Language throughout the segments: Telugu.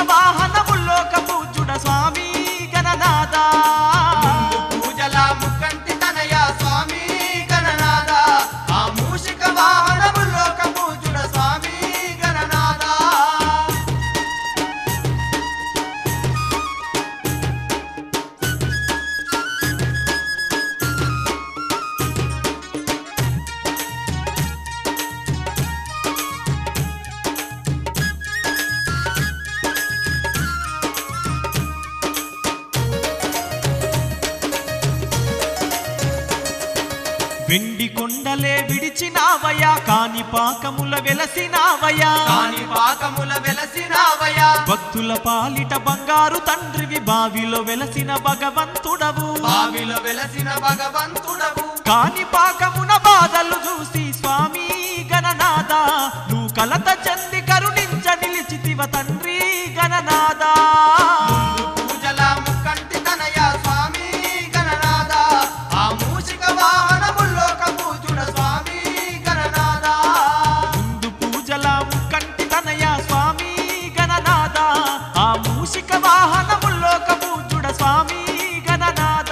వాహనముల్లోక పూజుడ స్వామి గణనాథ పూజల ముక్కంటి తనయ స్వామి గణనాథ ఆ మూషిక వాహనములోక పూజుడ స్వామి గణనాథ వెండి కొండలే విడిచినావయా కాని పాకముల వెలసినావయా కాని పాకముల వెలసినావయా భక్తుల పాలిట బంగారు తండ్రివి బావిలో వెలసిన భగవంతుడవు బావిలో వెలసిన భగవంతుడవు కాని పాకమున బాధలు చూసి స్వామి గణనాథ నువ్వు కలత చెంది కరుణించ నిలిచితివ తండ్రి గణనాథ పూజల ముక్కంటి తనయ స్వామి గణనాథ ఆ మూషిక వాహనములోక పూజుడ స్వామి గణనాథ ముందు పూజల కంటి తనయ స్వామి గణనాథ ఆ మూషిక వాహనముల్లోక పూజుడ స్వామి గణనాథ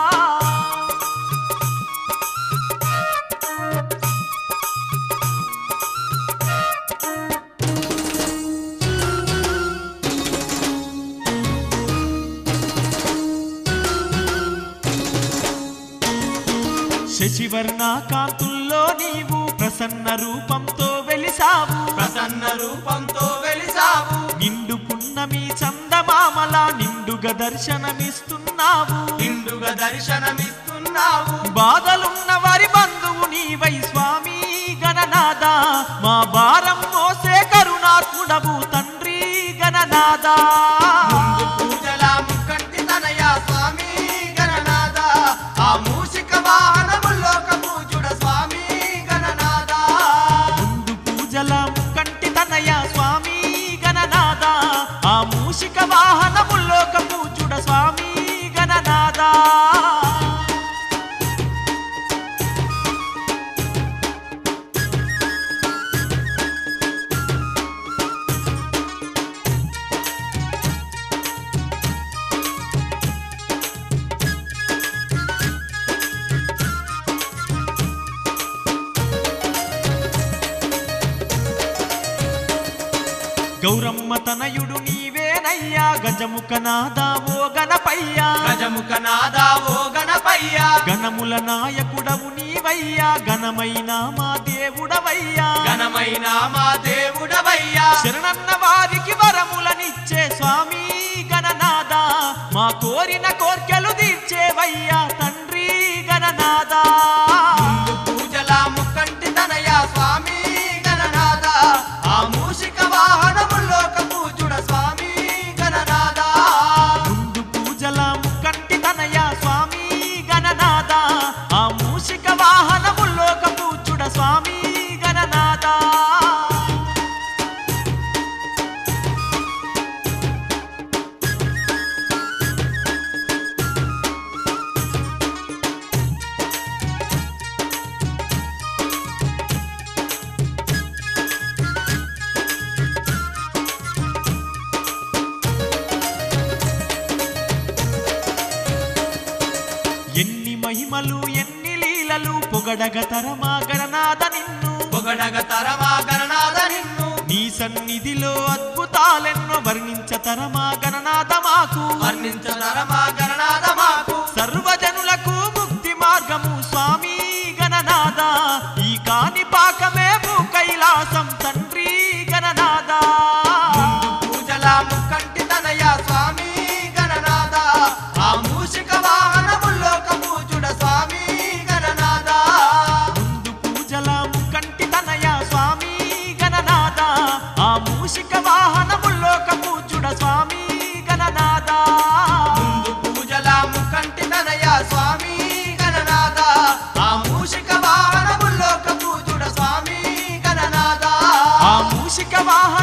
శశివర్ణ కాంతుల్లో నీవు ప్రసన్న రూపంతో వెలిసావు ప్రసన్న రూపంతో వెలిసావు నిండు పున్నమి చందమామల నిండుగా దర్శనమిస్తున్నావు నిండుగా దర్శనమిస్తున్నావు బాధలున్న వారి బంధువు నీవై స్వామి గణనాథ మా భారం మోసే కరుణాత్ముడవు తండ్రి గణనాథ ముందు పూజల ముక్కంటి తనయ స్వామి గణనాథ ఆ మూషిక వాహనములోక పూజుడ స్వామి గణనాథ ముందు పూజల కంటి తనయ స్వామి గణనాథ ఆ మూషిక వాహనముల్లోక పూజుడ స్వామి గణనాథ గౌరమ్మ తనయుడు నీవేనయ్యా గజముఖ నాదా ఓ గణపయ్యా గజముఖ నాదా ఓ గణపయ్య గణముల నాయకుడవు నీవయ్యా ఘనమైన మా దేవుడవయ్యా ఘనమైన మా దేవుడవయ్యా శరణన్న వారికి వరములనిచ్చే స్వామి గణనాథ మా కోరిన కోర్కెలు తీర్చేవయ్యా తండ్రి గణనాథ ముందు పూజల ముక్కంటి తనయ స్వామి గణనాథ ఆ మూషిక వాహనములోక పూజుడ స్వామి గణనాథ ముందు పూజల ముక్కంటి తనయ స్వామి గణనాథ ఆ మూషిక వాహనముల్లోక పూజుడ స్వామి గణనాథ ఎన్ని మహిమలు ఎన్ని లీలలు పొగడగ తరమా గణనాథ నిన్ను పొగడగ తరమా గణనాథ నిన్ను నీ సన్నిధిలో అద్భుతాలెన్నో వర్ణించ తరమా గణనాథ మాకు వర్ణించ తరమా గణనాథ మాకు సర్వజనులకు ముక్తి మార్గము స్వామి గణనాథ ఈ కాని పాకమే భూ కైలాసం తండ్రి గణనాథ ముందు పూజల ముక్కంటి తనయ స్వామి గణనాథ ఆ మూషిక వాహనములోక పూజుడ స్వామి గణనాథ ముందు పూజల కంటి తనయ స్వామి గణనాథ ఆ మూషిక వాహనముల్లోక పూజుడ స్వామి గణనాథ ముందు పూజల ముక్కంటి తనయ స్వామి గణనాథ ఆ మూషిక వాహనములోక పూజుడ స్వామి గణనాథ ఆ మూషిక వాహన